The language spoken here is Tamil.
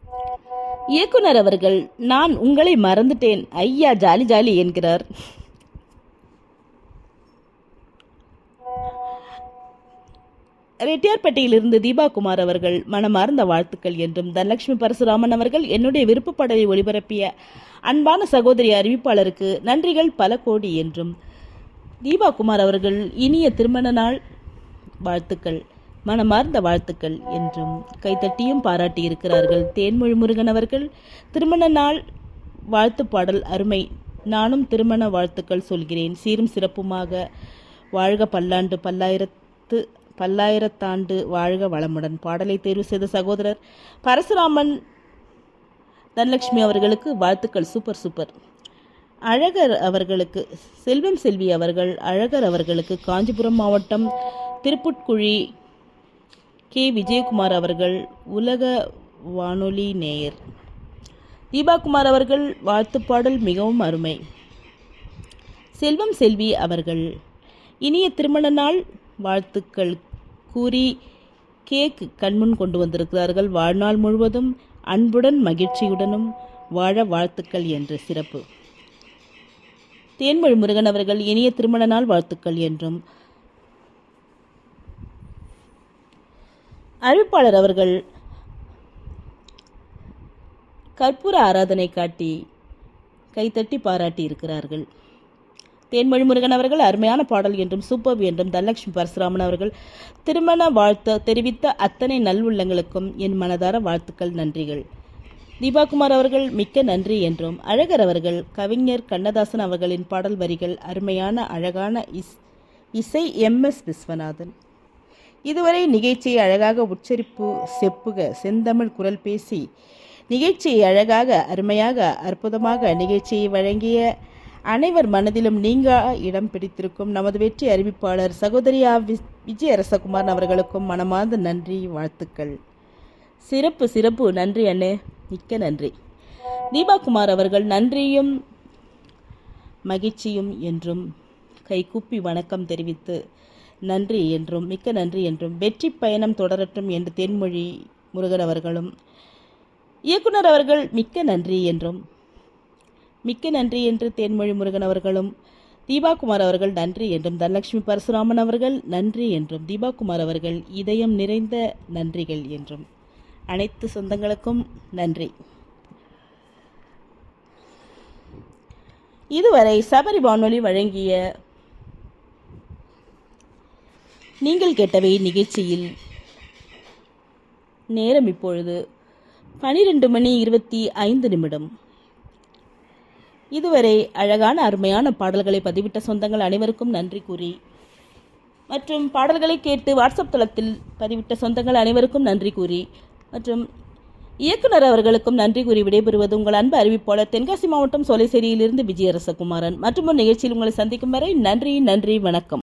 இயக்குனர் அவர்கள் நான் உங்களை மறந்துட்டேன் ஐயா ஜாலி ஜாலி என்கிறார் ரெட்டியார்பேட்டையிலிருந்து தீபா குமார் அவர்கள் மனமார்ந்த வாழ்த்துக்கள் என்றும் தனலட்சுமி பரசுராமன் அவர்கள் என்னுடைய விருப்பப்படலை ஒளிபரப்பிய அன்பான சகோதரி அறிவிப்பாளருக்கு நன்றிகள் பல கோடி என்றும் தீபா குமார் அவர்கள் இனிய திருமண நாள் வாழ்த்துக்கள் மனமார்ந்த வாழ்த்துக்கள் என்றும் கைத்தட்டியும் பாராட்டியிருக்கிறார்கள் தேன்மொழி முருகன் அவர்கள் திருமண நாள் வாழ்த்து பாடல் அருமை நானும் திருமண வாழ்த்துக்கள் சொல்கிறேன் சீரும் சிறப்புமாக வாழ்க பல்லாண்டு பல்லாயிரத்து பல்லாயிரத்தாண்டு வாழ்க வளமுடன் பாடலை தேர்வு செய்த சகோதரர் பரசுராமன் தனலட்சுமி அவர்களுக்கு வாழ்த்துக்கள் சூப்பர் சூப்பர் அழகர் அவர்களுக்கு செல்வம் செல்வி அவர்கள் அழகர் அவர்களுக்கு காஞ்சிபுரம் மாவட்டம் திருப்புட்குழி கே விஜயகுமார் அவர்கள் உலக வானொலி நேயர் தீபாகுமார் அவர்கள் வாழ்த்துப் பாடல் மிகவும் அருமை செல்வம் செல்வி அவர்கள் இனிய திருமண நாள் வாழ்த்துக்கள் கூறி கேக் கண்முன் கொண்டு வந்திருக்கிறார்கள் வாழ்நாள் முழுவதும் அன்புடன் மகிழ்ச்சியுடனும் வாழ வாழ்த்துக்கள் என்று சிறப்பு தேன்மொழி முருகன் அவர்கள் இனிய திருமண நாள் வாழ்த்துக்கள் என்றும் அறிவிப்பாளர் அவர்கள் கற்பூர ஆராதனை காட்டி கைத்தட்டி பாராட்டி இருக்கிறார்கள் தேன்மொழி முருகன் அவர்கள் அருமையான பாடல் என்றும் சூப்பர் என்றும் தனலட்சுமி பரசுராமன் அவர்கள் திருமண வாழ்த்து தெரிவித்த அத்தனை நல்வுள்ளங்களுக்கும் என் மனதார வாழ்த்துக்கள் நன்றிகள் தீபாகுமார் அவர்கள் மிக்க நன்றி என்றும் அழகர் அவர்கள் கவிஞர் கண்ணதாசன் அவர்களின் பாடல் வரிகள் அருமையான அழகான இஸ் இசை எம் எஸ் விஸ்வநாதன் இதுவரை நிகழ்ச்சியை அழகாக உச்சரிப்பு செப்புக செந்தமிழ் குரல் பேசி நிகழ்ச்சியை அழகாக அருமையாக அற்புதமாக நிகழ்ச்சியை வழங்கிய அனைவர் மனதிலும் நீங்க இடம் பிடித்திருக்கும் நமது வெற்றி அறிவிப்பாளர் சகோதரியா வி- விஜய் அரசகுமார் அவர்களுக்கும் மனமார்ந்த நன்றி வாழ்த்துக்கள் சிறப்பு சிறப்பு நன்றி அண்ணே மிக்க நன்றி தீபாகுமார் அவர்கள் நன்றியும் மகிழ்ச்சியும் என்றும் கைகூப்பி வணக்கம் தெரிவித்து நன்றி என்றும் மிக்க நன்றி என்றும் வெற்றி பயணம் தொடரட்டும் என்று தென்மொழி முருகன் அவர்களும் இயக்குனர் அவர்கள் மிக்க நன்றி என்றும் மிக்க நன்றி என்று தேன்மொழி முருகன் அவர்களும் தீபாகுமார் அவர்கள் நன்றி என்றும் தனலட்சுமி பரசுராமன் அவர்கள் நன்றி என்றும் தீபாகுமார் அவர்கள் இதயம் நிறைந்த நன்றிகள் என்றும் அனைத்து சொந்தங்களுக்கும் நன்றி இதுவரை சபரி வானொலி வழங்கிய நீங்கள் கேட்டவை நிகழ்ச்சியில் நேரம் இப்பொழுது பனிரெண்டு மணி இருபத்தி ஐந்து நிமிடம் இதுவரை அழகான அருமையான பாடல்களை பதிவிட்ட சொந்தங்கள் அனைவருக்கும் நன்றி கூறி மற்றும் பாடல்களை கேட்டு வாட்ஸ்அப் தளத்தில் பதிவிட்ட சொந்தங்கள் அனைவருக்கும் நன்றி கூறி மற்றும் இயக்குனர் அவர்களுக்கும் நன்றி கூறி விடைபெறுவது உங்கள் அன்பு அறிவிப்பாளர் தென்காசி மாவட்டம் சோலைசேரியிலிருந்து விஜயரசகுமாரன் மற்றும் ஒரு நிகழ்ச்சியில் உங்களை சந்திக்கும் வரை நன்றி நன்றி வணக்கம்